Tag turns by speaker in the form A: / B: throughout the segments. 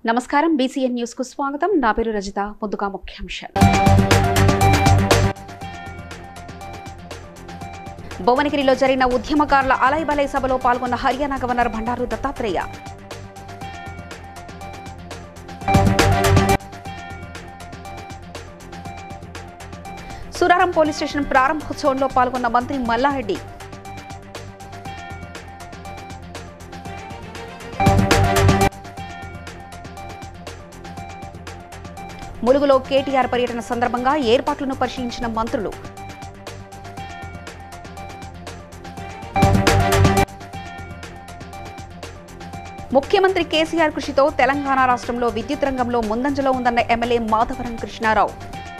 A: నమస్కారం BCN news కు స్వాగతం నా పేరు రజిత ముందుగా ముఖ్యాంశాలు భువనగిరిలో జరిగిన ఉద్యమకారుల అలైబలై సభలో పాల్గొన్న Haryana governor Bandaru Dattatreya Suraram police station ప్రారంభోత్సవంలో పాల్గొన్న మంత్రి మల్లారెడ్డి ములుగులో కేటీఆర్ పర్యటన సందర్భంగా ఏర్పాట్లను పరిశీలించిన మంత్రులు ముఖ్యమంత్రి కేసీఆర్ కృషితో తెలంగాణ రాష్ట్రంలో విద్యుత్ రంగంలో ముందంజలో ఉందన్న ఎమ్మెల్యే మాధవరం కృష్ణారావు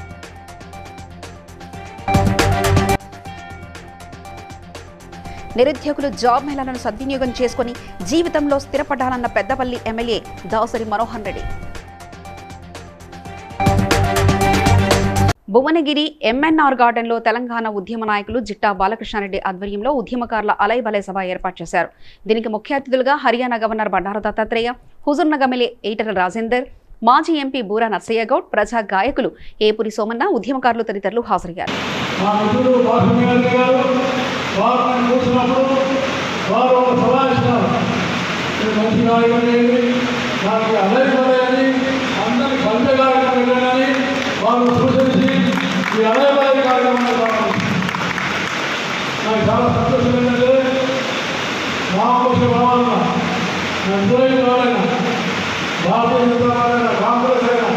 A: నిరుద్యోగులు జాబ్ మేళాలను సద్వినియోగం చేసుకుని జీవితంలో స్థిరపడాలన్న పెద్దపల్లి ఎమ్మెల్యే దాసరి మనోహర్ రెడ్డి భువనగిరి ఎంఎన్ఆర్ గార్డెన్లో తెలంగాణ ఉద్యమ నాయకులు జిట్టా బాలకృష్ణారెడ్డి ఆధ్వర్యంలో ఉద్యమకారుల అలైబలై సభ ఏర్పాటు చేశారు దీనికి ముఖ్య అతిథులుగా హర్యానా గవర్నర్ బండారు దత్తాత్రేయ హుజూర్నగర్ ఎమ్మెల్యే ఈటల రాజేందర్ మాజీ ఎంపీ బూరా నర్సయ్య గౌడ్ ప్రజా గాయకులు ఏపురి సోమన్న ఉద్యమకారులు తదితరులు హాజరయ్యారు
B: మా మిత్రుడు బాసుగారి గారు వారు నన్ను కూర్చున్నప్పుడు వారు ఒక సలహా ఇచ్చినారు మీరు మంచి నాయకుడు నాకు అలైపడాయని అందరి బంధ కార్యక్రమం వెళ్ళాలని వారు సూచించి ఈ అలైపడాయి కార్యక్రమాన్ని ప్రారంభించారు నాకు చాలా సంతోషం ఏంటంటే మా కోసం రావాలన్నా నా ఇద్దరు రావాలన్నా భారతీయ జనతా పార్టీ కాంగ్రెస్ అయినా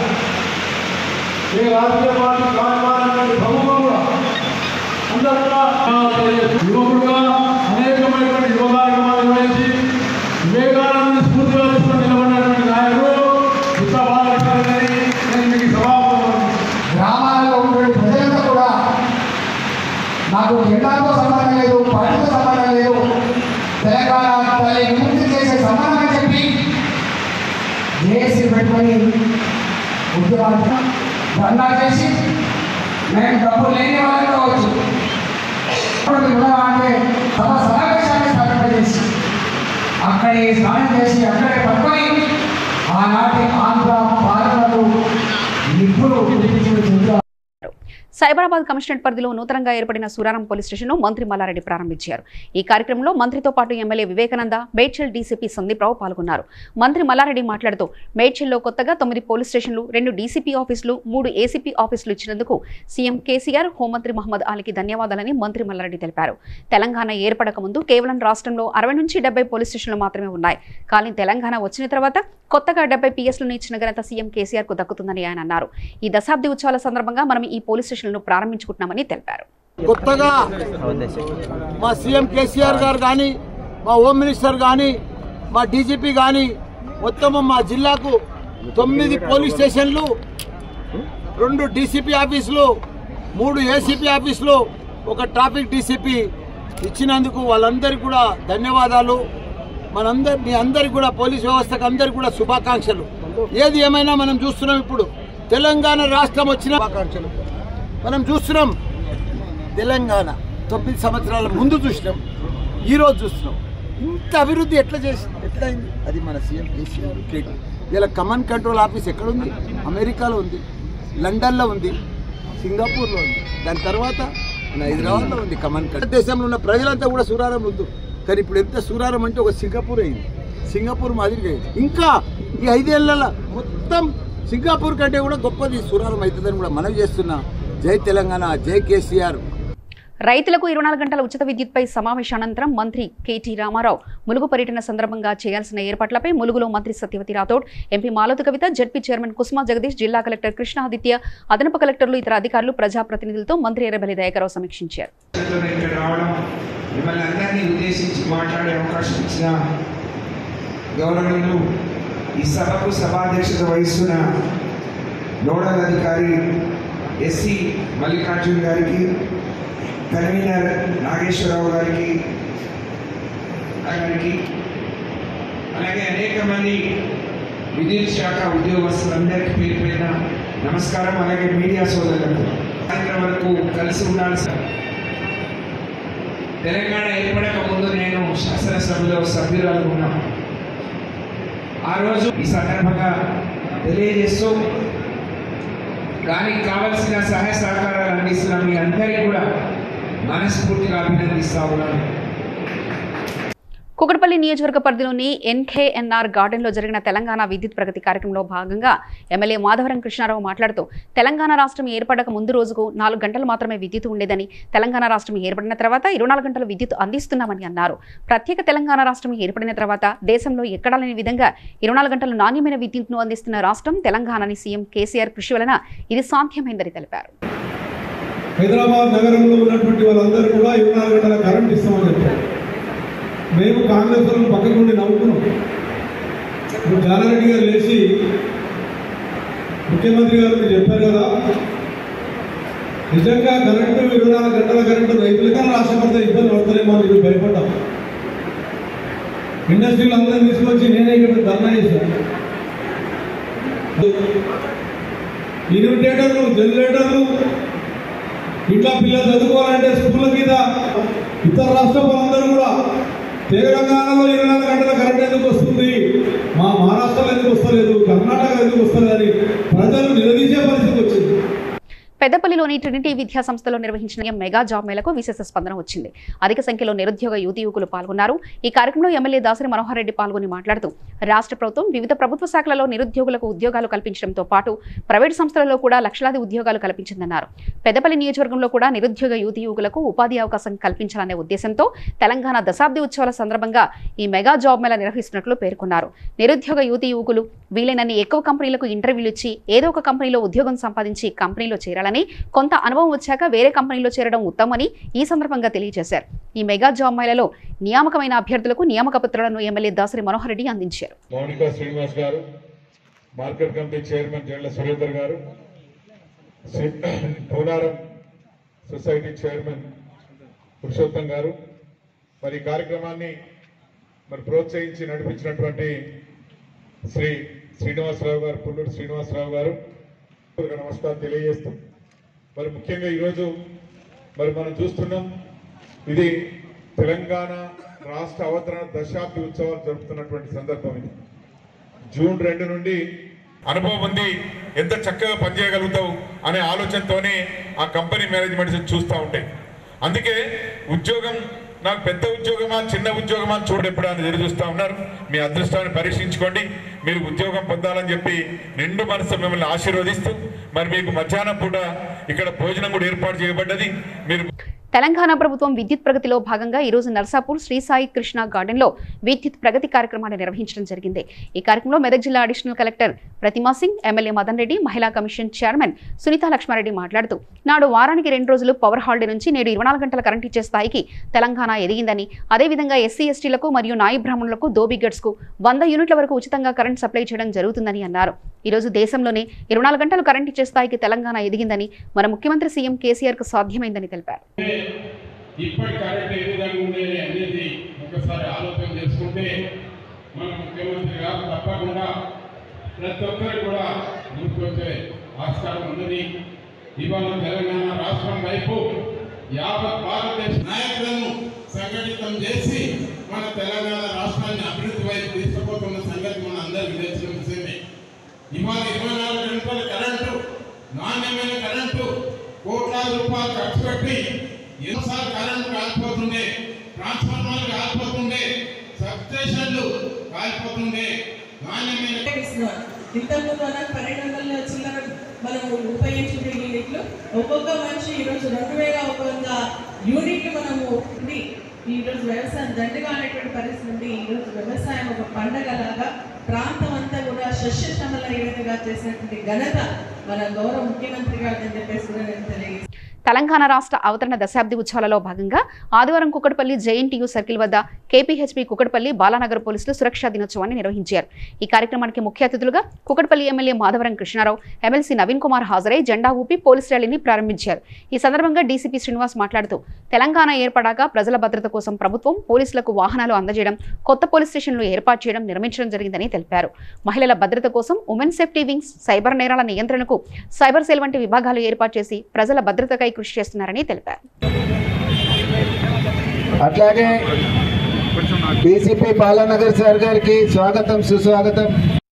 B: ఏ రాజకీయ పార్టీ కార్యక్రమాన్ని ప్రముఖం కూడా అందరూ కూడా యువకుడుగా అనేకమైనటువంటి యువ కార్యక్రమాలు నిర్వహించి వివేకానంద స్ఫూర్తిగా తీసుకొని నిలబడినటువంటి నాయకుడు ఉత్త బాలకృష్ణని నేను మీకు సభాపతి
C: గ్రామాలలో ఉండే ప్రజలంతా కూడా నాకు ఎండాతో సంబంధం లేదు పార్టీతో సంబంధం లేదు తెలంగాణ తల్లి విముక్తి చేసే సంబంధం అని చెప్పి జేఏసీ పెట్టుకొని ఉద్యమాన్ని ధర్నా చేసి మేము డబ్బు లేని వాళ్ళని కావచ్చు ఇప్పుడు మీరు ఉన్నావా అంటే సభ సమావేశాన్ని స్థాపింపజేసి అక్కడే స్నానం చేసి అక్కడే పట్టుకొని ఆనాటి ఆంధ్ర పాలనలు నిప్పులు పిలిపించిన చెందుతారు
A: సైబరాబాద్ కమిషనరేట్ పరిధిలో నూతనంగా ఏర్పడిన సూరారం పోలీస్ స్టేషన్ను మంత్రి మల్లారెడ్డి ప్రారంభించారు ఈ కార్యక్రమంలో మంత్రితో పాటు ఎమ్మెల్యే వివేకానంద మేడ్చల్ డీసీపీ సందీప్రావు పాల్గొన్నారు మంత్రి మల్లారెడ్డి మాట్లాడుతూ మేడ్చల్లో కొత్తగా తొమ్మిది పోలీస్ స్టేషన్లు రెండు డీసీపీ ఆఫీసులు మూడు ఏసీపీ ఆఫీసులు ఇచ్చినందుకు సీఎం కేసీఆర్ హోంమంత్రి మహమ్మద్ అలీకి ధన్యవాదాలని మంత్రి మల్లారెడ్డి తెలిపారు తెలంగాణ ఏర్పడక ముందు కేవలం రాష్ట్రంలో అరవై నుంచి డెబ్బై పోలీస్ స్టేషన్లు మాత్రమే ఉన్నాయి కానీ తెలంగాణ వచ్చిన తర్వాత కొత్తగా డెబ్బై పిఎస్లను ఇచ్చిన ఘనత సీఎం కేసీఆర్ కు దక్కుతుందని ఆయన అన్నారు ఈ దశాబ్ది ఉత్సవాల సందర్భంగా మనం ఈ పోలీస్ స్టేషన్లను ప్రారంభించుకుంటున్నామని తెలిపారు
D: కొత్తగా మా సీఎం కేసీఆర్ గారు కానీ మా హోమ్ మినిస్టర్ కానీ మా డీజీపీ కానీ మొత్తం మా జిల్లాకు తొమ్మిది పోలీస్ స్టేషన్లు రెండు డీసీపీ ఆఫీసులు మూడు ఏసీపీ ఆఫీసులు ఒక ట్రాఫిక్ డీసీపీ ఇచ్చినందుకు వాళ్ళందరికీ కూడా ధన్యవాదాలు మనందరి మీ అందరికి కూడా పోలీస్ వ్యవస్థకు అందరికి కూడా శుభాకాంక్షలు ఏది ఏమైనా మనం చూస్తున్నాం ఇప్పుడు తెలంగాణ రాష్ట్రం వచ్చిన శుభాకాంక్షలు మనం చూస్తున్నాం తెలంగాణ తొమ్మిది సంవత్సరాల ముందు చూసినాం ఈరోజు చూస్తున్నాం ఇంత అభివృద్ధి ఎట్లా చేసి ఎట్లా అయింది అది మన సీఎం కేసీఆర్ కేటీ ఇలా కమాండ్ కంట్రోల్ ఆఫీస్ ఎక్కడుంది అమెరికాలో ఉంది లండన్లో ఉంది సింగపూర్లో ఉంది దాని తర్వాత మన హైదరాబాద్లో ఉంది కమాండ్ కంట్రోల్ దేశంలో ఉన్న ప్రజలంతా కూడా సూరారం ఉంది కానీ ఇప్పుడు ఎంత సూరారం అంటే ఒక సింగపూర్ అయింది సింగపూర్ మాదిరిగా అయింది ఇంకా ఈ ఐదేళ్ల మొత్తం సింగపూర్ కంటే కూడా గొప్పది సూరారం అవుతుందని కూడా మనవి చేస్తున్నా జై తెలంగాణ జై కేసీఆర్
A: రైతులకు ఇరవై నాలుగు గంటల ఉచిత విద్యుత్పై సమావేశానంతరం మంత్రి కేటీ రామారావు ములుగు పర్యటన సందర్భంగా చేయాల్సిన ఏర్పాట్లపై ములుగులో మంత్రి Satyavathi Rathod MP Malathi Kavitha ZP chairman Kusuma Jagadish జిల్లా కలెక్టర్ కృష్ణాదిత్య అదనపు కలెక్టర్లు ఇతర అధికారులు ప్రజాప్రతినిధులతో మంత్రి ఎర్రబెల్లి దయాకరావు సమీక్షించారు
E: పరిస్థితుల్లో ఇక్కడ రావడం మిమ్మల్ని అందరినీ ఉద్దేశించి మాట్లాడే అవకాశం ఇచ్చిన గౌరవనీయులు ఈ సభకు సభాధ్యక్షత వహిస్తున్న నోడల్ అధికారి ఎస్సి మల్లికార్జున్ గారికి కన్వీనర్ నాగేశ్వరరావు గారికి గారికి అలాగే అనేక మంది విద్యుత్ శాఖ ఉద్యోగస్తులందరికీ పేరు పేరున నమస్కారం అలాగే మీడియా సోదరులకు సాయంత్రం వరకు కలిసి ఉండాలి సార్ తెలంగాణ ఏర్పడక ముందు నేను శాసనసభలో సభ్యురాలు ఉన్నాను ఆ రోజు ఈ సందర్భంగా తెలియజేస్తూ దానికి కావలసిన సహాయ సహకారాలు అందిస్తున్న మీ అందరికీ కూడా మనస్ఫూర్తిగా అభినందిస్తా ఉన్నాను
A: కుకటపల్లి నియోజకవర్గ పరిధిలోని ఎన్కేఎన్ఆర్ గార్డెన్లో జరిగిన తెలంగాణ విద్యుత్ ప్రగతి కార్యక్రమంలో భాగంగా ఎమ్మెల్యే మాధవరం కృష్ణారావు మాట్లాడుతూ తెలంగాణ రాష్ట్రం ఏర్పడక ముందు రోజుకు నాలుగు గంటలు మాత్రమే విద్యుత్ ఉండేదని తెలంగాణ రాష్ట్రం ఏర్పడిన తర్వాత ఇరవై నాలుగు గంటలు విద్యుత్ అందిస్తున్నామని అన్నారు ప్రత్యేక తెలంగాణ రాష్ట్రం ఏర్పడిన తర్వాత దేశంలో ఎక్కడా లేని విధంగా ఇరవై నాలుగు గంటలు నాణ్యమైన విద్యుత్ను అందిస్తున్న రాష్ట్రం తెలంగాణని సీఎం కేసీఆర్ కృషి వలన ఇది సాధ్యమైందని తెలిపారు
B: హైదరాబాద్ నగరంలో ఉన్నటువంటి వాళ్ళందరూ కూడా ఇరవై నాలుగు గంటల కరెంట్ ఇస్తామని చెప్పారు మేము కాంగ్రెస్ వాళ్ళని పక్కకు ఉండి నవ్వుకున్నాం ఇప్పుడు జానారెడ్డి గారు లేచి ముఖ్యమంత్రి గారు మీరు చెప్పారు కదా నిజంగా కరెంటు ఇరవై నాలుగు గంటల కరెంటు రైతులకన్నా రాష్ట్రపడితే ఇబ్బంది పడతారేమో అని మీరు భయపడ్డాం ఇండస్ట్రీలు అందరినీ తీసుకొచ్చి నేనే ఇక్కడ ధర్నా చేశాను ఇన్విటేటర్లు జనరేటర్లు ఇంట్లో పిల్లలు చదువుకోవాలంటే స్కూళ్ళ మీద ఇతర రాష్ట్ర వాళ్ళందరూ కూడా తెలంగాణలో ఇరవై నాలుగు గంటల కరెంట్ ఎందుకు వస్తుంది మా మహారాష్ట్రలో ఎందుకు వస్తలేదు కర్ణాటక ఎందుకు వస్తలేదని ప్రజలు నిలదీసే పరిస్థితి వచ్చింది
A: పెద్దపల్లిలోని ట్రినిటీ విద్యా సంస్థలో నిర్వహించిన మెగా జాబ్ మేళకు విశేష స్పందన వచ్చింది అధిక సంఖ్యలో నిరుద్యోగ యువతి యువకులు పాల్గొన్నారు ఈ కార్యక్రమంలో ఎమ్మెల్యే దాసరి మనోహర్ రెడ్డి పాల్గొని మాట్లాడుతూ రాష్ట్ర ప్రభుత్వం వివిధ ప్రభుత్వ శాఖలలో నిరుద్యోగులకు ఉద్యోగాలు కల్పించడంతో పాటు ప్రైవేట్ సంస్థలలో కూడా లక్షలాది ఉద్యోగాలు కల్పించిందన్నారు పెద్దపల్లి నియోజకవర్గంలో కూడా నిరుద్యోగ యువతి యువకులకు ఉపాధి అవకాశం కల్పించాలనే ఉద్దేశంతో తెలంగాణ దశాబ్ది ఉత్సవాల సందర్భంగా ఈ మెగా జాబ్ మేళ నిర్వహిస్తున్నట్లు పేర్కొన్నారు నిరుద్యోగ యువతి యువకులు వీలైనన్ని ఎక్కువ కంపెనీలకు ఇంటర్వ్యూలు ఇచ్చి ఏదో ఒక కంపెనీలో ఉద్యోగం సంపాదించి కంపెనీలో చేరాలని కొంత అనుభవం వచ్చాక వేరే కంపెనీలో చేరడం ఉత్తమని ఈ సందర్భంగా తెలియజేశారు ఈ మెగా జాబ్ మేళలో నియామకమైన అభ్యర్థులకు నియామక పత్రాలను ఎమ్మెల్యే దాసరి మనోహర్ రెడ్డి అందించారు
B: మౌనిక శ్రీనివాస్ గారు market committee chairman Jandla Surender గారు శ్రీ- పూనారం సొసైటీ చైర్మన్ పురుషోత్తం గారు మరి ఈ కార్యక్రమాన్ని మరి ప్రోత్సహించి నడిపించినటువంటి శ్రీ శ్రీనివాసరావు గారు పుల్లూరు శ్రీనివాసరావు గారు నమస్కారం తెలియజేస్తూ మరి ముఖ్యంగా ఈరోజు మరి మనం చూస్తున్నాం ఇది తెలంగాణ రాష్ట్ర అవతరణ దశాబ్ది ఉత్సవాలు జరుపుతున్నటువంటి సందర్భం ఇది జూన్ రెండు నుండి అనుభవం ఉంది ఎంత చక్కగా పనిచేయగలుగుతావు అనే ఆలోచనతోనే ఆ కంపెనీ మేనేజ్మెంట్ చూస్తూ ఉంటాయి అందుకే ఉద్యోగం నాకు పెద్ద ఉద్యోగమా చిన్న ఉద్యోగమా అని చూడెప్పుడు అని ఎదురు చూస్తూ ఉన్నారు మీ అదృష్టాన్ని పరీక్షించుకోండి మీరు ఉద్యోగం పొందాలని చెప్పి నిండు మనసు మిమ్మల్ని ఆశీర్వదిస్తూ మరి మీకు మధ్యాహ్నం పూట ఇక్కడ భోజనం కూడా ఏర్పాటు చేయబడ్డది మీరు
A: తెలంగాణ ప్రభుత్వం విద్యుత్ ప్రగతిలో భాగంగా ఈరోజు నర్సాపూర్ శ్రీ సాయి కృష్ణ గార్డెన్లో విద్యుత్ ప్రగతి కార్యక్రమాన్ని నిర్వహించడం జరిగింది ఈ కార్యక్రమంలో మెదక్ జిల్లా additional collector Pratima Singh MLA Madan Reddy మహిళా కమిషన్ చైర్మన్ సునీత లక్ష్మారెడ్డి మాట్లాడుతూ నాడు వారానికి రెండు రోజులు పవర్ హాలిడే నుంచి నేడు ఇరవై నాలుగు గంటల కరెంట్ ఇచ్చే స్థాయికి తెలంగాణ ఎదిగిందని అదేవిధంగా ఎస్సీ ఎస్టీలకు మరియు నాయి బ్రాహ్మణులకు దోబీ గడ్స్కు వంద యూనిట్ల వరకు ఉచితంగా కరెంట్ సప్లై చేయడం జరుగుతుందని అన్నారు ఈరోజు దేశంలోనే ఇరవై నాలుగు గంటలు కరెంట్ ఇచ్చే స్థాయికి తెలంగాణ ఎదిగిందని మన ముఖ్యమంత్రి సీఎం కేసీఆర్కు సాధ్యమైందని తెలిపారు
F: ఇప్పటి కరెంట్ ఏ విధంగా ఉండేది అనేది ఒకసారి ఆలోచన చేసుకుంటే మన ముఖ్యమంత్రి గారు తప్పకుండా ప్రతి ఒక్కరు కూడా గుర్తుకొచ్చే ఆస్కారం ఉన్నది ఇవాళ తెలంగాణ రాష్ట్రం వైపు యావత్ భారతదేశ నాయకులను సంఘటితం చేసి మన తెలంగాణ రాష్ట్రాన్ని అభివృద్ధి వైపు తీసుకుపోతున్న సంగతి మన అందరికీ తెలిసిన విషయమే ఇవాళ ఇరవై నాలుగు గంటల కరెంటు నాణ్యమైన కరెంటు కోట్లాది రూపాయలు ఖర్చు పెట్టి ఎన్నోసార్లు కరెంటు కాలిపోతుండే ట్రాన్స్ఫార్మర్లు కాలిపోతుండే సబ్స్టేషన్లు కాలిపోతుండే నాణ్యమైన
G: ఇస్తున్నారు ఇంతకుముందు అలా పన్నెండు వందల చిల్లర మనం ఉపయోగించుకునే యూనిట్లు ఒక్కొక్క మనిషి ఈరోజు రెండు వేల ఒక వంద యూనిట్లు మనము ఉంది ఈరోజు వ్యవసాయం దండగా అనేటువంటి పరిస్థితి ఉంది ఈరోజు వ్యవసాయం ఒక పండగలాగా ప్రాంతం అంతా కూడా సస్యశ్రమలయ్యేదిగా చేసినటువంటి ఘనత మన గౌరవ ముఖ్యమంత్రి గారు అని చెప్పేసి కూడా నేను తెలియజేస్తాను
A: తెలంగాణ రాష్ట్ర అవతరణ దశాబ్ది ఉత్సవాలలో భాగంగా ఆదివారం కుకట్పల్లి జేఎన్టీయూ సర్కిల్ వద్ద కేపీహెచ్పీ కుకట్పల్లి బాలానగర్ పోలీసులు సురక్షా దినోత్సవాన్ని నిర్వహించారు ఈ కార్యక్రమానికి ముఖ్య అతిథులుగా కుకట్పల్లి ఎమ్మెల్యే మాధవరం కృష్ణారావు ఎమ్మెల్సీ నవీన్ కుమార్ హాజరై జెండా ఊపి పోలీస్ ర్యాలీని ప్రారంభించారు ఈ సందర్భంగా డీసీపీ శ్రీనివాస్ మాట్లాడుతూ తెలంగాణ ఏర్పడాక ప్రజల భద్రత కోసం ప్రభుత్వం పోలీసులకు వాహనాలు అందజేయడం కొత్త పోలీస్ స్టేషన్లు ఏర్పాటు చేయడం నిర్మించడం జరిగిందని తెలిపారు మహిళల భద్రత కోసం ఉమెన్ సేఫ్టీ వింగ్స్ సైబర్ నేరాల నియంత్రణకు సైబర్ సెల్ వంటి విభాగాలు ఏర్పాటు చేసి ప్రజల భద్రతకై కృషి చేస్తున్నారని తెలిపారు
C: అట్లాగే డీసీపీ బాలానగర్ సార్ గారికి స్వాగతం సుస్వాగతం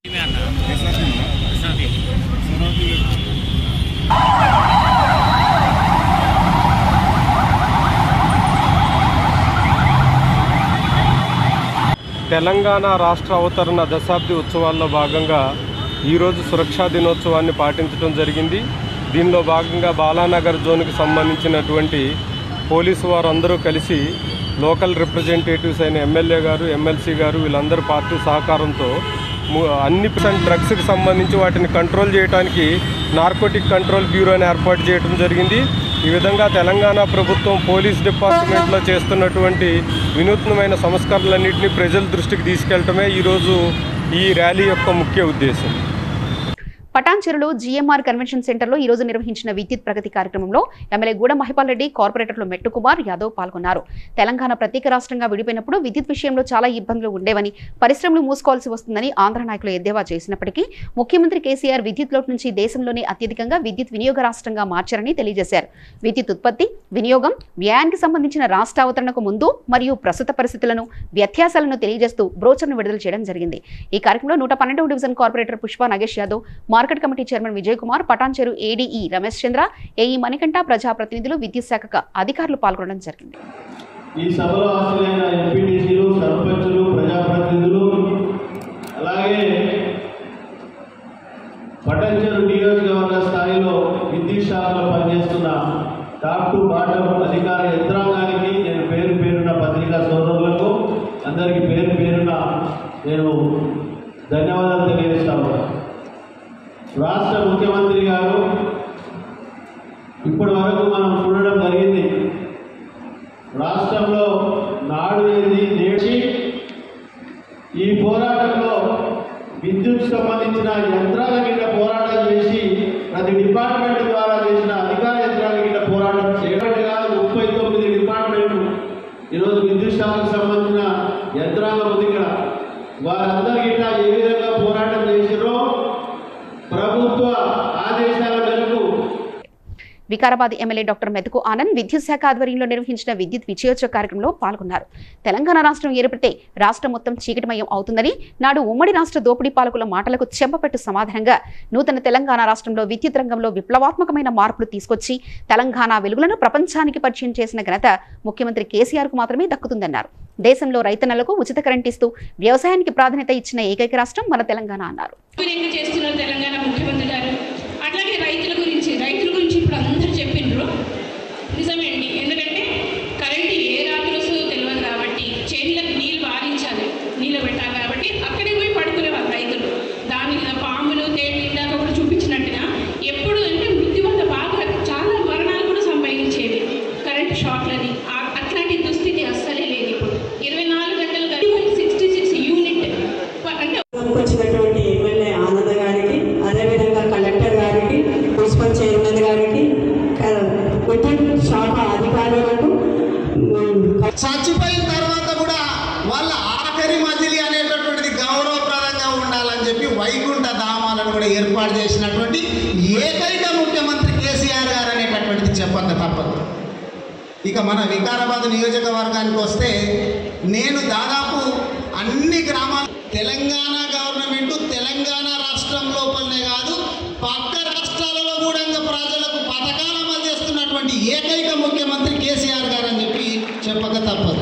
H: తెలంగాణ రాష్ట్ర అవతరణ దశాబ్ది ఉత్సవాల్లో భాగంగా ఈరోజు సురక్షా దినోత్సవాన్ని పాటించడం జరిగింది దీనిలో భాగంగా బాలానగర్ జోన్కి సంబంధించినటువంటి పోలీసు వారు అందరూ కలిసి లోకల్ రిప్రజెంటేటివ్స్ అయిన ఎమ్మెల్యే గారు ఎమ్మెల్సీ గారు వీళ్ళందరూ పార్టీ సహకారంతో ము- అన్ని పర్సెంట్ డ్రగ్స్కి సంబంధించి వాటిని కంట్రోల్ చేయడానికి నార్కోటిక్ కంట్రోల్ బ్యూరోని ఏర్పాటు చేయడం జరిగింది ఈ విధంగా తెలంగాణ ప్రభుత్వం పోలీస్ డిపార్ట్మెంట్లో చేస్తున్నటువంటి వినూత్నమైన సంస్కరణలన్నింటినీ ప్రజల దృష్టికి తీసుకెళ్లటమే ఈరోజు ఈ ర్యాలీ యొక్క ముఖ్య ఉద్దేశం
A: పటాన్చెరులో జీఎంఆర్ కన్వెన్షన్ సెంటర్లో ఈ రోజు నిర్వహించిన విద్యుత్ ప్రగతి కార్యక్రమంలో ఎమ్మెల్యే గూడ మహిపాల్ రెడ్డి కార్పొరేటర్లు మెట్టు కుమార్ యాదవ్ పాల్గొన్నారు తెలంగాణ ప్రత్యేక రాష్ట్రంగా విడిపోయినప్పుడు విద్యుత్ విషయంలో చాలా ఇబ్బందులు ఉండేవని పరిశ్రమలు మూసుకోవాల్సి వస్తుందని ఆంధ్ర నాయకులు ఎద్దేవా చేసినప్పటికీ ముఖ్యమంత్రి కేసీఆర్ విద్యుత్ లోటు నుంచి దేశంలోనే అత్యధికంగా విద్యుత్ వినియోగ రాష్ట్రంగా మార్చారని తెలియజేశారు విద్యుత్ ఉత్పత్తి వినియోగం వ్యయానికి సంబంధించిన రాష్ట్ర అవతరణకు ముందు మరియు ప్రస్తుత పరిస్థితులను వ్యత్యాసాలను తెలియజేస్తూ బ్రోచర్ను విడుదల చేయడం జరిగింది ఈ కార్యక్రమంలో నూట పన్నెండవ division corporator Pushpa Nagesh Yadav market committee chairman Vijay Kumar Patancheru ADE Ramesh Chandra AE Manikanta ప్రజాప్రతినిధులు విద్యుత్ శాఖ అధికారులు పాల్గొనడం జరిగింది
I: ఈ సభలో హాజరైన ఎంపీటీసీలు సర్పంచులు ప్రజాప్రతినిధులు అలాగే పటంచెరు నియోజకవర్గ స్థాయిలో విద్యుత్ శాఖలో పనిచేస్తున్న టాప్ టు బాటం అధికార యంత్రాంగానికి నేను పేరు పేరున పత్రికా సోదరులకు అందరికీ పేరు పేరున నేను ధన్యవాదాలు తెలియజేస్తా ఉన్నాను రాష్ట్ర ముఖ్యమంత్రి గారు ఇప్పటి వరకు మనం చూడడం జరిగింది రాష్ట్రంలో నాడు ఏది నేర్చి ఈ పోరాటంలో విద్యుత్ సంబంధించిన యంత్రాల కింద పోరాటం చేసి ప్రతి డిపార్ట్మెంట్ ద్వారా చేసిన అధికార యంత్రాల కింద పోరాటం చేయడం కాదు ముప్పై తొమ్మిది డిపార్ట్మెంట్లు ఈరోజు విద్యుత్ శాఖకు సంబంధించిన యంత్రాంగం ఉంది ఇక్కడ వారందరికీ ఇట్లా ఏ విధంగా పోరాటం చేసిరో ప్రభుత్వ ఆదేశాల మేరకు
A: వికారాబాద్ ఎమ్మెల్యే డాక్టర్ మెతుకు ఆనంద్ విద్యుత్ శాఖ ఆధ్వర్యంలో నిర్వహించిన విద్యుత్ విజయోత్సవ కార్యక్రమంలో పాల్గొన్నారు తెలంగాణ రాష్ట్రం ఏర్పడితే రాష్ట్రం మొత్తం చీకటిమయం అవుతుందని నాడు ఉమ్మడి రాష్ట్ర దోపిడీ పాలకుల మాటలకు చెంపపెట్టు సమాధానంగా నూతన తెలంగాణ రాష్ట్రంలో విద్యుత్ రంగంలో విప్లవాత్మకమైన మార్పులు తీసుకొచ్చి తెలంగాణ వెలుగులను ప్రపంచానికి పరిచయం చేసిన ఘనత ముఖ్యమంత్రి కేసీఆర్ కు మాత్రమే దక్కుతుందన్నారు దేశంలో రైతన్నలకు ఉచిత కరెంట్ ఇస్తూ వ్యవసాయానికి ప్రాధాన్యత ఇచ్చిన ఏకైక రాష్ట్రం మన తెలంగాణ అన్నారు
J: సౌకర్యంగా చేస్తున్నారు తెలంగాణ ముఖ్యమంత్రి గారు అట్లాగే రైతుల గురించి రైతుల గురించి ఇప్పుడు అందరూ చెప్పిండ్రు నిజమే అండి ఎందుకంటే కరెంట్ ఏ రాత్రి వస్తుందో తెలియదు కాబట్టి చేనులకు నీళ్ళు వారించాలి నీళ్ళు పెట్టాలి కాబట్టి అక్కడే పోయి పడుకునేవారు రైతులు దాని మీద పాములు తేళ్లు ఇందాక కూడా చూపించినట్టుగా ఎప్పుడు అంటే మృత్యు వల్ల బాగా చాలా మరణాలు కూడా సంభవించేవి కరెంట్ షాక్లని ఆ- అట్లాంటి దుస్థితి అస్సలే లేదు ఇప్పుడు ఇరవై నాలుగు గంటలు సిక్స్టీ సిక్స్ యూనిట్ అంటే
G: వచ్చినటువంటి ఎమ్మెల్యే ఆనంద్ గారికి అదేవిధంగా కలెక్టర్ గారికి మున్సిపల్ చైర్మన్ గారికి క- విద్యుత్ శాఖ అధికారులకు ఉమ్,
D: చచ్చిపోయిన తర్వాత కూడా వాళ్ళ ఆఖరి మజిలీ అనేటటువంటిది గౌరవప్రదంగా ఉండాలని చెప్పి వైకుంఠ ధామాలను కూడా ఏర్పాటు చేసినటువంటి ఏకైక ముఖ్యమంత్రి కేసీఆర్ గారు అనేటటువంటిది చెప్పక తప్పదు ఇక మన వికారాబాద్ నియోజకవర్గానికి వస్తే నేను దాదాపు అన్ని గ్రామాలు తెలంగాణ గవర్నమెంట్ తెలంగాణ రాష్ట్రం లోపలనే కాదు పక్క రాష్ట్రాలలో కూడా ఇంకా ప్రజలకు పథకాలు అమలు చేస్తున్నటువంటి ఏకైక ముఖ్యమంత్రి కేసీఆర్ గారు అని చెప్పి చెప్పక తప్పదు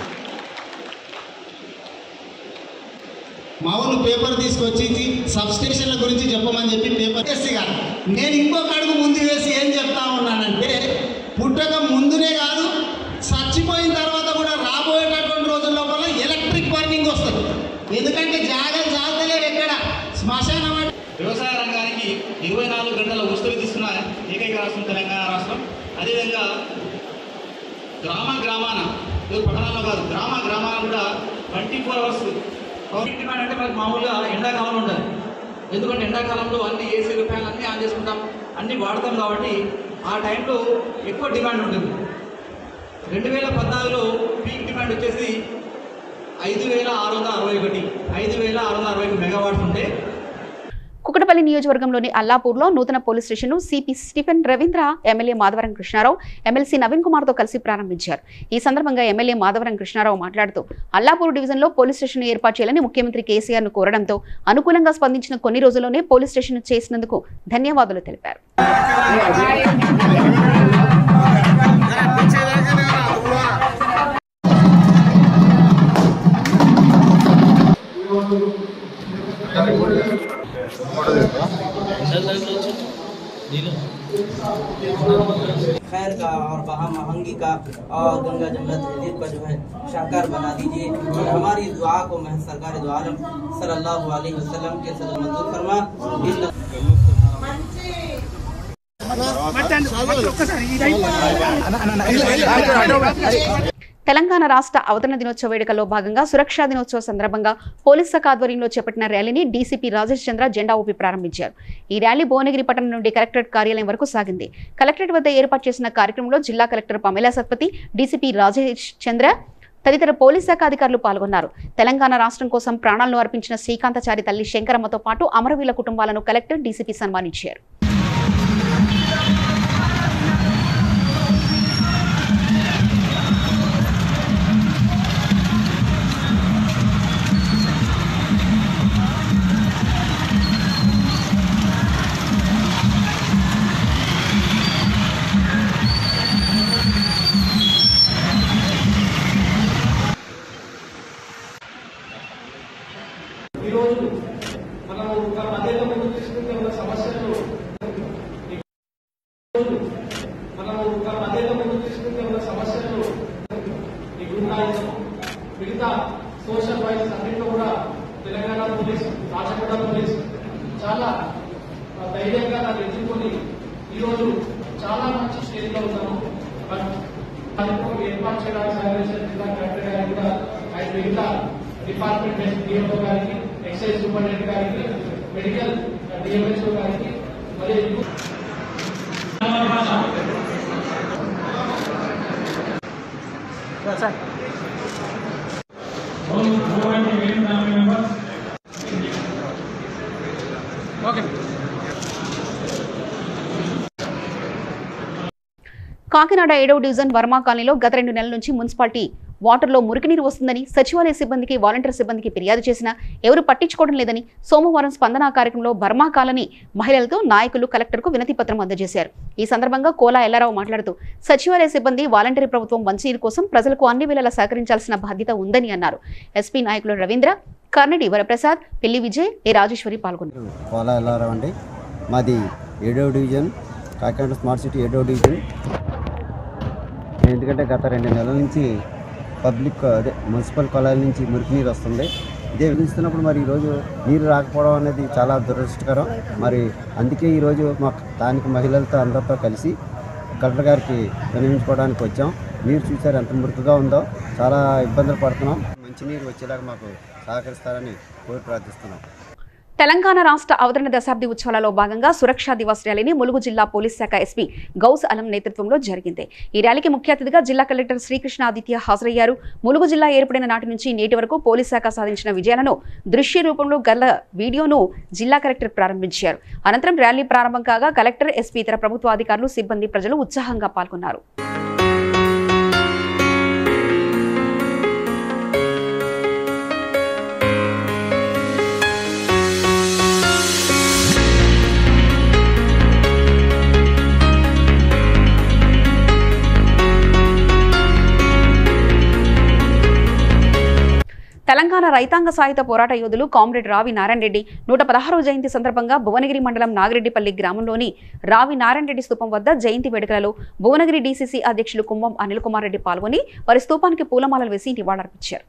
D: మామూలు పేపర్ తీసుకొచ్చి సబ్ స్టేషన్ల గురించి చెప్పమని చెప్పి పేపర్ వేసి కాదు నేను ఇంకొక అడుగు ముందు వేసి ఏం చెప్తా ఉన్నానంటే పుట్టక ముందునే కాదు చచ్చిపోయిన తర్వాత కూడా రాబోయేటటువంటి రోజుల లోపల ఎలక్ట్రిక్ బర్నింగ్ వస్తుంది ఎందుకంటే జాగ్రత్త జాగ్రత్తలేదు ఎక్కడ శ్మశానం అంటే
K: వ్యవసాయ రంగానికి ఇరవై నాలుగు గంటల ఉచిత ఇస్తున్న ఏకైక రాష్ట్రం తెలంగాణ రాష్ట్రం అదేవిధంగా గ్రామ గ్రామాన ఇది పట్టణాల్లో కాదు గ్రామ గ్రామాన కూడా ట్వంటీ ఫోర్ అవర్స్ డిమాండ్ అంటే మనకు మామూలుగా ఎండాకాలం ఉంటుంది ఎందుకంటే ఎండాకాలంలో అన్ని ఏసీలు ఫ్యాన్లు అన్నీ ఆన్ చేసుకుంటాం అన్నీ వాడతాం కాబట్టి ఆ టైంలో ఎక్కువ డిమాండ్ ఉంటుంది రెండు వేల పద్నాలుగులో పీక్ డిమాండ్ వచ్చేసి ఐదు వేల ఆరు వందల అరవై ఒకటి ఐదు వేల ఆరు వందల అరవై ఒకటి మెగావాట్స్ ఉంటే
A: కుకటపల్లి ఉండవల్లి నియోజకవర్గంలోని అల్లాపూర్లో నూతన police station CP Stephen Ravindra MLA Madhavaram Krishnarao MLC Naveen Kumar తో కలిసి ప్రారంభించారు ఈ సందర్భంగా ఎమ్మెల్యే మాధవరం కృష్ణారావు మాట్లాడుతూ అల్లాపూర్ డివిజన్ లో పోలీస్ స్టేషన్ ఏర్పాటు చేయాలని ముఖ్యమంత్రి కేసీఆర్ ను కోరడంతో అనుకూలంగా స్పందించిన కొన్ని రోజుల్లోనే పోలీస్ స్టేషన్ చేసినందుకు ధన్యవాదాలు తెలిపారు
L: खैर का और बहा महंगी का और गंगा जमुना तहजीब का जो है शाहकार बना दीजिए और हमारी दुआ को महज सरकार दो आलम सल्लल्लाहु अलैहि वसल्लम के सदर मंजूर फरमा इन
A: తెలంగాణ రాష్ట్ర అవతరణ దినోత్సవ వేడుకల్లో భాగంగా సురక్షా దినోత్సవ సందర్భంగా పోలీస్ శాఖ ఆధ్వర్యంలో చేపట్టిన ర్యాలీని డీసీపీ రాజేష్ చంద్ర జెండా ఊపి ప్రారంభించారు ఈ ర్యాలీ భువనగిరి పట్టణం నుండి కలెక్టరేట్ కార్యాలయం వరకు సాగింది కలెక్టరేట్ వద్ద ఏర్పాటు చేసిన కార్యక్రమంలో జిల్లా collector Pamela Satpathy DCP Rajesh Chandra తదితర పోలీస్ శాఖ అధికారులు పాల్గొన్నారు తెలంగాణ రాష్ట్రం కోసం ప్రాణాలను అర్పించిన శ్రీకాంతచారి తల్లి శంకరమ్మతో పాటు అమరవీరుల కుటుంబాలను కలెక్టర్ డీసీపీ సన్మానించారు
B: ఈరోజు మనము ఒక పదేళ్ల ముందు తీసుకుంటే ఉన్న సమస్యలు ఈరోజు మనము ఒక పదేళ్ల ముందు తీసుకుంటే ఉన్న సమస్యలు ఈ గుండాయిజం మిగతా సోషల్ వైన్స్ అన్నింటిలో కూడా తెలంగాణ పోలీస్ రాచకొండ పోలీస్ చాలా ఆ, ధైర్యంగా దాన్ని ఎదుర్కొని ఈరోజు చాలా మంచి స్టేజ్లో ఉన్నాము బట్ కార్యక్రమం ఏర్పాటు చేయడానికి సహకరించిన జిల్లా కలెక్టర్ గారికి కూడా అండ్ మిగతా డిపార్ట్మెంట్ హెడ్ డిఎంఓ గారికి ఎక్సైజ్ సూపరింటెండెంట్ గారికి మెడికల్ డిఎంహెచ్ఓ గారికి మరియు
A: కాకినాడ ఏడవ డివిజన్ వర్మా కాలనీలో గత రెండు నెలల నుంచి మున్సిపాలిటీ వాటర్లో మురికినీరు వస్తుందని సచివాలయ సిబ్బందికి వాలంటీర్ సిబ్బందికి ఫిర్యాదు చేసినా ఎవరు పట్టించుకోవడం లేదని సోమవారం స్పందన కార్యక్రమంలో బర్మా కాలనీ మహిళలతో నాయకులు కలెక్టర్కు వినతి పత్రం అందజేశారు ఈ సందర్భంగా కోలా ఎల్లారావు మాట్లాడుతూ సచివాలయ సిబ్బంది వాలంటీర్ ప్రభుత్వం మంచినీరు కోసం ప్రజలకు అన్ని వేళలా సహకరించాల్సిన బాధ్యత ఉందని అన్నారు ఎస్పీ నాయకులు రవీంద్ర కర్నడి వరప్రసాద్ పెళ్లి విజయ్ ఏ రాజేశ్వరి పాల్గొన్నారు
M: కోలా ఎల్లారావు అండి మాది ఏడవ డివిజన్ కాకినాడ స్మార్ట్ సిటీ ఏడవ డివిజన్ ఎందుకంటే గత రెండు నెలల నుంచి పబ్లిక్ అదే మున్సిపల్ కొలాల నుంచి మురికి నీరు వస్తుంది ఇదే విధిస్తున్నప్పుడు మరి ఈరోజు నీరు రాకపోవడం అనేది చాలా దురదృష్టకరం మరి అందుకే ఈరోజు మా స్థానిక మహిళలతో అందరితో కలిసి కలెక్టర్ గారికి వినియోగించుకోవడానికి వచ్చాం నీరు చూసారు ఎంత మురికిగా ఉందో చాలా ఇబ్బందులు పడుతున్నాం మంచినీరు వచ్చేలాగా మాకు సహకరిస్తారని కోరి ప్రార్థిస్తున్నాం
A: తెలంగాణ రాష్ట్ర అవతరణ దశాబ్ది ఉత్సవాలలో భాగంగా సురక్షా దివస్ ర్యాలీని ములుగు జిల్లా పోలీస్ శాఖ ఎస్పీ గౌస్ అలం నేతృత్వంలో జరిగింది ఈ ర్యాలీకి ముఖ్య అతిథిగా జిల్లా కలెక్టర్ శ్రీకృష్ణ ఆదిత్య హాజరయ్యారు ములుగు జిల్లా ఏర్పడిన నాటి నుంచి నేటి వరకు పోలీస్ శాఖ సాధించిన విజయాలను దృశ్య రూపంలో గల వీడియోను జిల్లా కలెక్టర్ ప్రారంభించారు అనంతరం ర్యాలీ ప్రారంభం కాగా కలెక్టర్ ఎస్పీ ఇతర ప్రభుత్వ అధికారులు సిబ్బంది ప్రజలు ఉత్సాహంగా పాల్గొన్నారు తెలంగాణ రైతాంగ సాయుధ పోరాట యోధులు కామ్రేడ్ రావి నారాయణ రెడ్డి నూట పదహారవ జయంతి సందర్భంగా భువనగిరి మండలం నాగిరెడ్డిపల్లి గ్రామంలోని రావి నారాయణ రెడ్డి స్థూపం వద్ద జయంతి వేడుకలలో భువనగిరి డీసీసీ అధ్యక్షులు కుంభం అనిల్ కుమార్ రెడ్డి పాల్గొని వారి స్థూపానికి పూలమాలలు వేసి నివాళులర్పించారు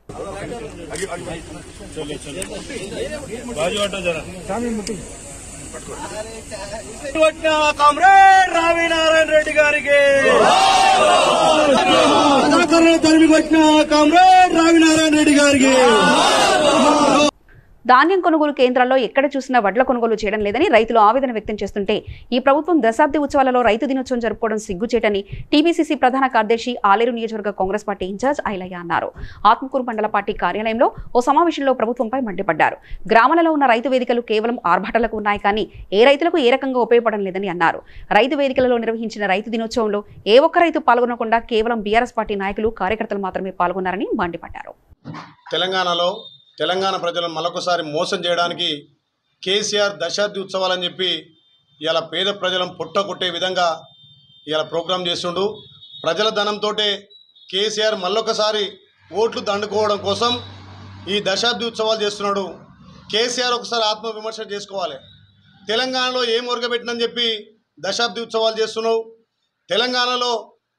N: కామ్రేడ్ రావి నారాయణ రెడ్డి గారికి తరిమి కొట్టిన కామ్రేడ్ రావి నారాయణ రెడ్డి గారికి
A: ధాన్యం కొనుగోలు కేంద్రాల్లో ఎక్కడ చూసినా వడ్ల కొనుగోలు చేయడం లేదని రైతులు ఆవేదన వ్యక్తం చేస్తుంటే ఈ ప్రభుత్వం దశాబ్ది ఉత్సవాలలో రైతు దినోత్సవం జరుపుకోవడం సిగ్గుచేటని టీపీసీసీ ప్రధాన కార్యదర్శి ఆలేరు నియోజకవర్గ కాంగ్రెస్ పార్టీ ఇన్ఛార్జ్ ఐలయ్య అన్నారు ఆత్మకూరు మండల పార్టీ కార్యాలయంలో ఓ సమావేశంలో ప్రభుత్వంపై మండిపడ్డారు గ్రామాలలో ఉన్న రైతు వేదికలు కేవలం ఆర్భాటలకు ఉన్నాయి కానీ ఏ రైతులకు ఏ రకంగా ఉపయోగపడడం లేదని అన్నారు రైతు వేదికలలో నిర్వహించిన రైతు దినోత్సవంలో ఏ ఒక్క రైతు పాల్గొనకుండా కేవలం బీఆర్ఎస్ పార్టీ నాయకులు కార్యకర్తలు మాత్రమే పాల్గొన్నారని మండిపడ్డారు
O: తెలంగాణలో తెలంగాణ ప్రజలను మరొకసారి మోసం చేయడానికి కేసీఆర్ దశాబ్ది ఉత్సవాలని చెప్పి ఇలా పేద ప్రజలను పుట్టకొట్టే విధంగా ఇలా ప్రోగ్రాం చేస్తుండు ప్రజల ధనంతో కేసీఆర్ మళ్ళొకసారి ఓట్లు దండుకోవడం కోసం ఈ దశాబ్ది ఉత్సవాలు చేస్తున్నాడు కేసీఆర్ ఒకసారి ఆత్మవిమర్శ చేసుకోవాలి తెలంగాణలో ఏం ఒరగబెట్టినని చెప్పి దశాబ్ది ఉత్సవాలు చేస్తున్నావు తెలంగాణలో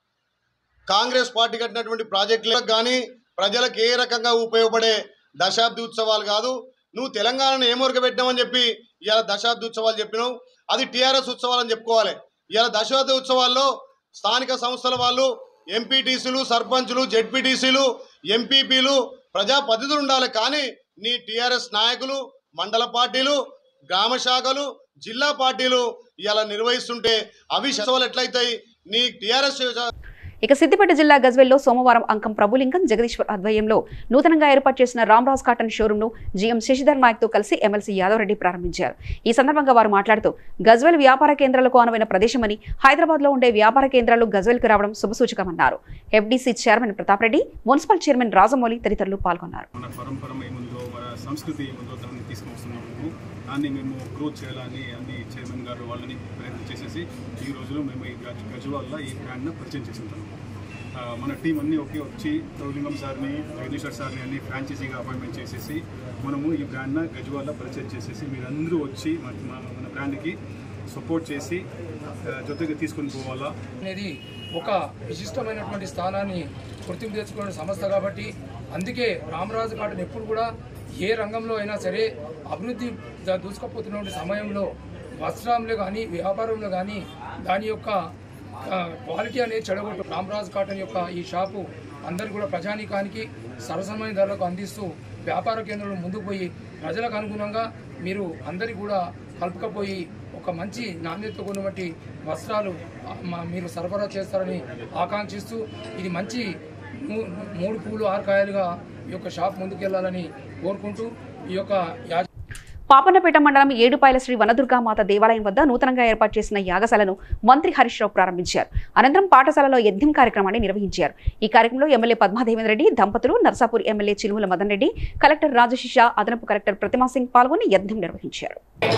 O: కాంగ్రెస్ పార్టీ కట్టినటువంటి ప్రాజెక్టులకు కానీ ప్రజలకు ఏ రకంగా ఉపయోగపడే దశాబ్ది ఉత్సవాలు కాదు నువ్వు తెలంగాణను ఏం పెట్టినావని చెప్పి ఇవాళ దశాబ్ది ఉత్సవాలు చెప్పినావు అది టీఆర్ఎస్ ఉత్సవాలు అని చెప్పుకోవాలి ఇవాళ దశాబ్ది ఉత్సవాల్లో స్థానిక సంస్థల వాళ్ళు ఎంపీటీసీలు సర్పంచులు జెడ్పీటీసీలు ఎంపీపీలు ప్రజాప్రతినిధులు ఉండాలి కానీ నీ టీఆర్ఎస్ నాయకులు మండల పార్టీలు గ్రామ శాఖలు జిల్లా పార్టీలు ఇలా నిర్వహిస్తుంటే అవి ఉత్సవాలు ఎట్లయితాయి నీ టీఆర్ఎస్
A: ఇక సిద్దిపేట జిల్లా గజ్వెల్లో సోమవారం అంకం ప్రభులింగం జగదీశ్వర్ ఆధ్వర్యంలో నూతనంగా ఏర్పాటు చేసిన రామ్రాజ్ కాటన్ షోరూంను జీఎం శశిధర్ నాయక్తో కలిసి ఎమ్మెల్సీ యాదవ్ రెడ్డి ప్రారంభించారు ఈ సందర్భంగా వారు మాట్లాడుతూ గజ్వెల్ వ్యాపార కేంద్రాలకు అనువైన ప్రదేశమని హైదరాబాద్లో ఉండే వ్యాపార కేంద్రాలు గజ్వెల్కి రావడం శుభసూచకమన్నారు FDC chairman Pratap Reddy municipal chairman Rajamouli తదితరులు పాల్గొన్నారు
P: మన పరంపర ఏముందో మన సంస్కృతి ఏముందో దాన్ని తీసుకొస్తున్నాము దాన్ని మేము గ్రోత్ చేయాలని అన్ని చైర్మన్ గారు వాళ్ళని ప్రయత్నం చేసేసి ఈ రోజులో మేము ఈ గజ గజవాల్లో ఈ బ్రాండ్ను పరిచయం చేసింటాము ఆ, మన టీం అన్నీ ఒకే వచ్చి రఘులింగం సార్ని జగదీశ్వర్ సార్ని అన్ని ఫ్రాంచైజీగా అపాయింట్మెంట్ చేసేసి మనము ఈ బ్రాండ్ను గజవాల్లో పరిచయం చేసేసి మీరందరూ వచ్చి మన మన- మన బ్రాండ్కి సపోర్ట్ చేసి ఆ, జొత్తగా తీసుకొని పోవాలా
Q: అనేది ఒక విశిష్టమైనటువంటి స్థానాన్ని గుర్తింపు తెచ్చుకున్న సంస్థ కాబట్టి అందుకే రామరాజు కాటన్ ఎప్పుడు కూడా ఏ రంగంలో అయినా సరే అభివృద్ధి ద- దూసుకుపోతున్నటువంటి సమయంలో వస్త్రంలో కానీ వ్యాపారంలో కానీ దాని యొక్క ఆ, క్వాలిటీ అనేది చెడగొట్టు రామరాజు కాటన్ యొక్క ఈ షాపు అందరు కూడా ప్రజానీకానికి సరసమైన ధరలకు అందిస్తూ వ్యాపార కేంద్రంలో ముందుకు పోయి ప్రజలకు అనుగుణంగా మీరు అందరి కూడా కలుపుకపోయి ఒక మంచి నాణ్యతతో ఉన్నటువంటి వస్త్రాలు ఆ, మా- మీరు సరఫరా చేస్తారని ఆకాంక్షిస్తూ ఇది మంచి మూ- మూడు పూలు ఆరు కాయలుగా ఈ యొక్క షాప్ ముందుకెళ్లాలని కోరుకుంటూ ఈ యొక్క యాజ
A: పాపన్నపేట మండలం ఏడుపాయల శ్రీ వనదుర్గామాత దేవాలయం వద్ద నూతనంగా ఏర్పాటు చేసిన యాగశాలను మంత్రి హరీష్ రావు ప్రారంభించారు అనంతరం పాఠశాలలో యజ్ఞం కార్యక్రమాన్ని నిర్వహించారు ఈ కార్యక్రమంలో ఎమ్మెల్యే పద్మాదేవేంద్ర రెడ్డి దంపతులు నర్సాపూర్ ఎమ్మెల్యే చిలుముల మదన్ రెడ్డి కలెక్టర్ రాజశిష అదనపు కలెక్టర్ ప్రతిమా సింగ్ పాల్గొని యజ్ఞం నిర్వహించారు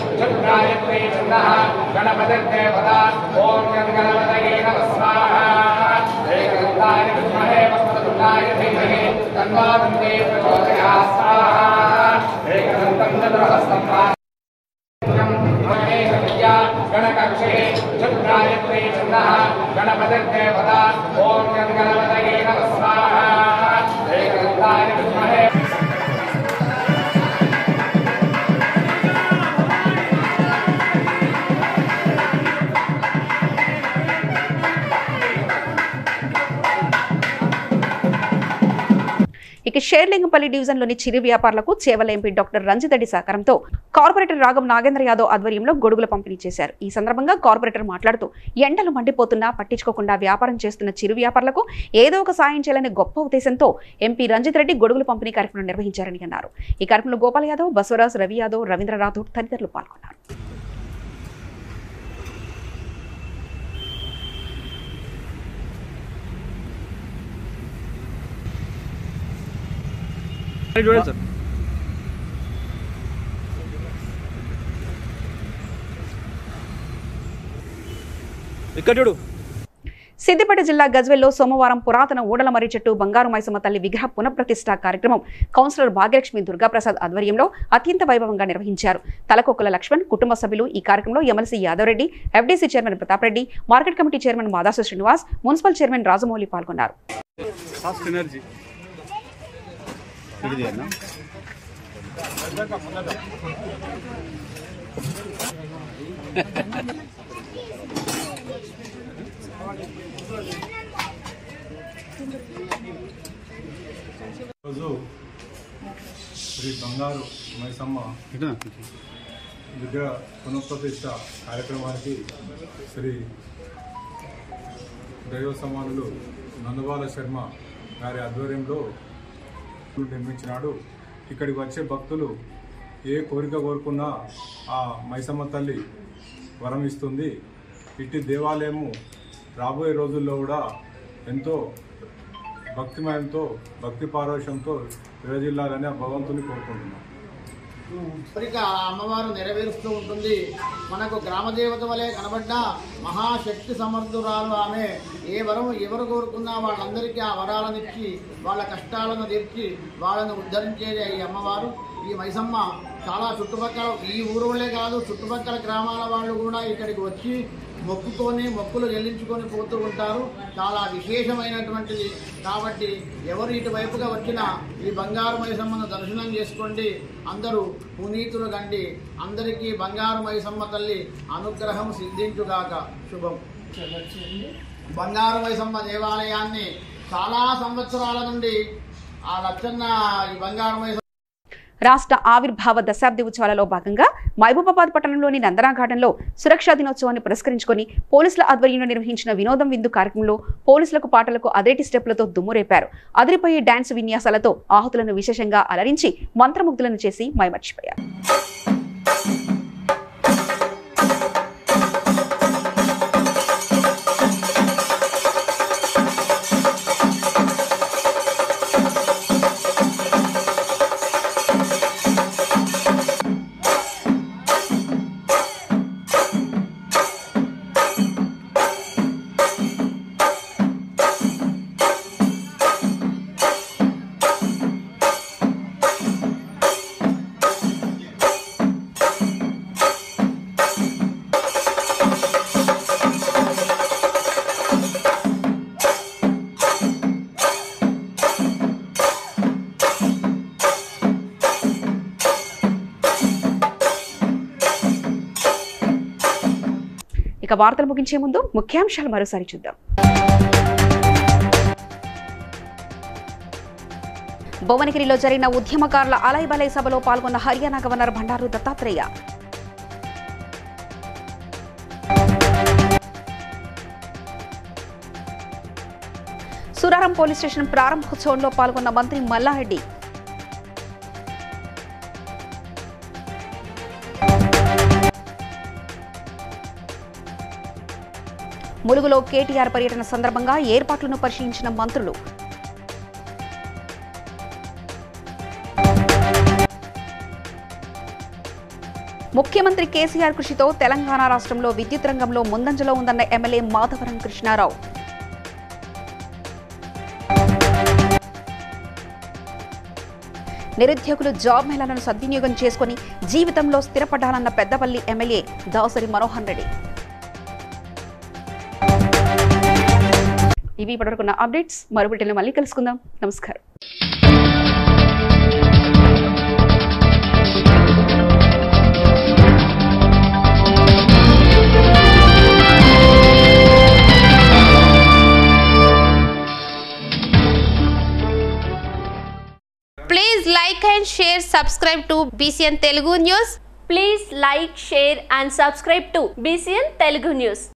R: గణకక్షే చతురాయత్రే ఛందః గణపతిర్దేవత ఓం గణపతయే నమః స్వాహా ఏకదంతాయ విద్మహే
A: ఇక షేర్లింగంపల్లి డివిజన్లోని చిరు వ్యాపారులకు చేవల ఎంపీ డాక్టర్ రంజిత్ రెడ్డి సహకారంతో కార్పొరేటర్ రాగం నాగేంద్ర యాదవ్ ఆధ్వర్యంలో గొడుగుల పంపిణీ చేశారు ఈ సందర్భంగా కార్పొరేటర్ మాట్లాడుతూ ఎండలు మండిపోతున్నా పట్టించుకోకుండా వ్యాపారం చేస్తున్న చిరు వ్యాపారులకు ఏదో ఒక సాయం చేయాలనే గొప్ప ఉద్దేశంతో ఎంపీ రంజిత్ రెడ్డి గొడుగుల పంపిణీ కార్యక్రమం నిర్వహించారని అన్నారు ఈ కార్యక్రమంలో గోపాల్ యాదవ్ బసవరాజ్ రవి యాదవ్ రవీంద్ర రాథోడ్ తదితరులు పాల్గొన్నారు
H: చూడండి సార్ ఇక్కడ చూడు
A: సిద్దిపేట జిల్లా గజ్వెల్లో సోమవారం పురాతన ఊడల మర్రి చెట్టు బంగారు మైసమ్మ తల్లి విగ్రహ పునఃప్రతిష్ఠ కార్యక్రమం కౌన్సిలర్ భాగ్యలక్ష్మి దుర్గాప్రసాద్ ఆధ్వర్యంలో అత్యంత వైభవంగా నిర్వహించారు తలకొక్కల లక్ష్మణ్ కుటుంబ సభ్యులు ఈ కార్యక్రమంలో MLC Yadav Reddy FDC chairman Pratap Reddy market committee chairman Madasu Srinivas municipal chairman Rajamouli పాల్గొన్నారు
P: ఫాస్ట్ ఎనర్జీ
S: రోజు శ్రీ బంగారు
P: మైసమ్మ విగ్రహ పునఃప్రతిష్ఠ కార్యక్రమానికి శ్రీ దైవ సమానులు నందబాల శర్మ గారి ఆధ్వర్యంలో నిర్మించినాడు ఇక్కడికి వచ్చే భక్తులు ఏ కోరిక కోరుకున్నా ఆ మైసమ్మ తల్లి వరం ఇస్తుంది ఇట్టి దేవాలయము రాబోయే రోజుల్లో కూడా ఎంతో భక్తిమయంతో భక్తి పారవశ్యంతో విరజిల్లాలని ఆ భగవంతుని కోరుకుంటున్నాం
S: కోరిక ఆ అమ్మవారు నెరవేరుస్తూ ఉంటుంది మనకు గ్రామదేవత వలె కనబడ్డ మహాశక్తి సమర్థురాలు ఆమె ఏ వరం ఎవరు కోరుకున్నా వాళ్ళందరికీ ఆ వరాలనిచ్చి వాళ్ళ కష్టాలను తీర్చి వాళ్ళను ఉద్ధరించేది ఈ అమ్మవారు ఈ మైసమ్మ చాలా చుట్టుపక్కల ఈ ఊరులే కాదు చుట్టుపక్కల గ్రామాల వాళ్ళు కూడా ఇక్కడికి వచ్చి మొక్కుకొని మొక్కులు చెల్లించుకొని పోతూ ఉంటారు చాలా విశేషమైనటువంటిది కాబట్టి ఎవరు ఇటువైపుగా వచ్చినా ఈ బంగారు మైసమ్మను దర్శనం చేసుకోండి అందరూ పునీతులు కండి అందరికీ బంగారు మైసమ్మ తల్లి అనుగ్రహం సిద్ధించుగాక శుభం బంగారు మైసమ్మ దేవాలయాన్ని చాలా సంవత్సరాల నుండి ఆ లచ్చన్న ఈ బంగారు మైసమ్మ
A: రాష్ట్ర ఆవిర్భావ దశాబ్ది ఉత్సవాలలో భాగంగా మహబూబాబాద్ పట్టణంలోని నందనా గార్డెన్లో సురక్షా దినోత్సవాన్ని పురస్కరించుకొని పోలీసుల ఆధ్వర్యంలో నిర్వహించిన వినోదం విందు కార్యక్రమంలో పోలీసులకు పాటలకు అదేటి స్టెప్లతో దుమ్మురేపారు అదిరిపోయే డాన్స్ విన్యాసాలతో ఆహుతులను విశేషంగా అలరించి మంత్రముగ్ధులను చేసి మైమర్చిపోయారు ఇక వార్తలు ముగించే ముందు ముఖ్యాంశాలు మరోసారి చూద్దాం భువనగిరిలో జరిగిన ఉద్యమకారుల అలైబలై సభలో పాల్గొన్న Haryana governor Bandaru Dattatreya Suraram police station ప్రారంభోత్సవంలో పాల్గొన్న మంత్రి మల్లారెడ్డి ములుగులో కేటీఆర్ పర్యటన సందర్భంగా ఏర్పాట్లను పరిశీలించిన మంత్రులు ముఖ్యమంత్రి కేసీఆర్ కృషితో తెలంగాణ రాష్ట్రంలో విద్యుత్ రంగంలో ముందంజలో ఉందన్న ఎమ్మెల్యే మాధవరం కృష్ణారావు నిరుద్యోగులు జాబ్ మేళాలను సద్వినియోగం చేసుకుని జీవితంలో స్థిరపడాలన్న పెద్దపల్లి ఎమ్మెల్యే దాసరి మనోహర్ రెడ్డి ఇవి ఇప్పటివరకున్న అప్డేట్స్ మరో బిడ్డలు మళ్ళీ కలుసుకుందాం నమస్కారం
T: Please like and share, subscribe to BCN Telugu News.
U: Please like, share and subscribe to BCN Telugu News.